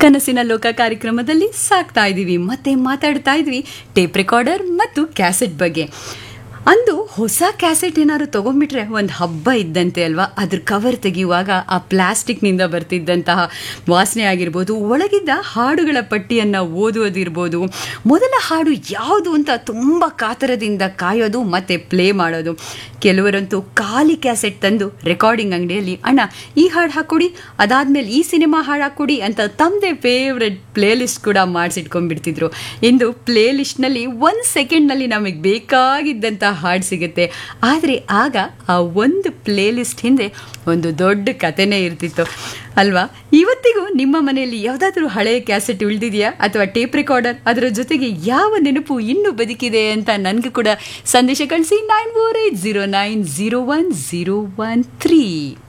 ಕನಸಿನ ಲೋಕ ಕಾರ್ಯಕ್ರಮದಲ್ಲಿ ಸಾಕ್ತಾ ಇದ್ದೀವಿ ಮತ್ತೆ ಮಾತಾಡ್ತಾ ಇದ್ವಿ ಟೇಪ್ ರೆಕಾರ್ಡರ್ ಮತ್ತು ಕ್ಯಾಸೆಟ್ ಬಗ್ಗೆ ಅಂದು ಹೊಸ ಕ್ಯಾಸೆಟ್ ಏನಾದ್ರು ತಗೊಂಡ್ಬಿಟ್ರೆ ಒಂದು ಹಬ್ಬ ಇದ್ದಂತೆ ಅಲ್ವಾ ಅದ್ರ ಕವರ್ ತೆಗೆಯುವಾಗ ಆ ಪ್ಲಾಸ್ಟಿಕ್ನಿಂದ ಬರ್ತಿದ್ದಂತಹ ವಾಸನೆ ಆಗಿರ್ಬೋದು ಒಳಗಿದ್ದ ಹಾಡುಗಳ ಪಟ್ಟಿಯನ್ನು ಓದುವುದಿರ್ಬೋದು ಮೊದಲ ಹಾಡು ಯಾವುದು ಅಂತ ತುಂಬ ಕಾತರದಿಂದ ಕಾಯೋದು ಮತ್ತು ಪ್ಲೇ ಮಾಡೋದು ಕೆಲವರಂತೂ ಖಾಲಿ ಕ್ಯಾಸೆಟ್ ತಂದು ರೆಕಾರ್ಡಿಂಗ್ ಅಂಗಡಿಯಲ್ಲಿ ಅಣ್ಣ ಈ ಹಾಡು ಹಾಕ್ಕೊಡಿ ಅದಾದ್ಮೇಲೆ ಈ ಸಿನಿಮಾ ಹಾಡು ಹಾಕ್ಕೊಡಿ ಅಂತ ತಮ್ಮದೇ ಫೇವ್ರೆಟ್ ಪ್ಲೇ ಲಿಸ್ಟ್ ಕೂಡ ಮಾಡಿಸಿಟ್ಕೊಂಡ್ಬಿಡ್ತಿದ್ರು ಇಂದು ಪ್ಲೇ ಲಿಸ್ಟ್ನಲ್ಲಿ ಒಂದು ಸೆಕೆಂಡ್ನಲ್ಲಿ ನಮಗೆ ಬೇಕಾಗಿದ್ದಂಥ ಹಾಡು ಸಿಗುತ್ತೆ ಆದರೆ ಆಗ ಆ ಒಂದು ಪ್ಲೇ ಲಿಸ್ಟ್ ಹಿಂದೆ ಒಂದು ದೊಡ್ಡ ಕಥೆನೇ ಇರ್ತಿತ್ತು ಅಲ್ವಾ ಇವತ್ತಿಗೂ ನಿಮ್ಮ ಮನೆಯಲ್ಲಿ ಯಾವುದಾದ್ರೂ ಹಳೆಯ ಕ್ಯಾಸೆಟ್ ಉಳಿದಿದೆಯಾ ಅಥವಾ ಟೇಪ್ ರೆಕಾರ್ಡರ್ ಅದರ ಜೊತೆಗೆ ಯಾವ ನೆನಪು ಇನ್ನೂ ಬದುಕಿದೆ ಅಂತ ನನಗೂ ಕೂಡ ಸಂದೇಶ ಕಳಿಸಿ nine four eight zero nine zero one zero one three